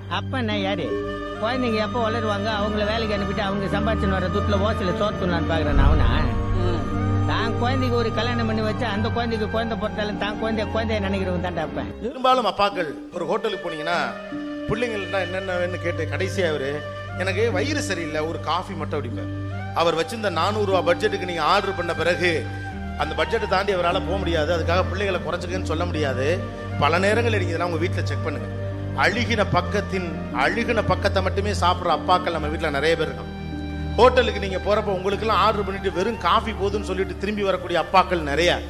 அப்பன்னா யாரு குழந்தைங்க எப்போ வளருவாங்க அவங்கள வேலைக்கு அனுப்பிட்டு அவங்க சம்பாதிச்சுன்னு வர துட்டுல ஓசையில சோத்துலான்னு பாக்குறேன் அவனா தான் குழந்தைக்கு ஒரு கல்யாணம் பண்ணி வச்சு அந்த குழந்தைக்கு குழந்தை பிறந்தாலும் தான் குழந்தைய குழந்தைய நினைக்கிறவங்க தான்டா அப்ப பெரும்பாலும் அப்பாக்கள் ஒரு ஹோட்டலுக்கு போனீங்கன்னா பிள்ளைங்கள்ட்ட என்னென்ன வேணும்னு கேட்டு கடைசியா அவரு எனக்கு வயிறு சரியில்லை ஒரு காஃபி மட்டும் அடிப்பேன் அவர் வச்சிருந்த நானூறு ரூபா பட்ஜெட்டுக்கு நீங்க ஆர்டர் பண்ண பிறகு அந்த பட்ஜெட்டை தாண்டி அவரால் போக முடியாது அதுக்காக பிள்ளைகளை குறைச்சிக்கன்னு சொல்ல முடியாது பல நேரங்களில் நீங்க இதெல்லாம் உங்க வீட்டில் செக் பண்ணுங்க அழுகின பக்கத்தின் அழுகின பக்கத்தை மட்டுமே சாப்பிட்ற அப்பாக்கள் நம்ம வீட்டில் நிறைய பேர் இருக்காங்க ஹோட்டலுக்கு நீங்க போறப்ப உங்களுக்கெல்லாம் ஆர்டர் பண்ணிட்டு வெறும் காஃபி போதுன்னு சொல்லிட்டு திரும்பி வரக்கூடிய அப்பாக்கள் நிறைய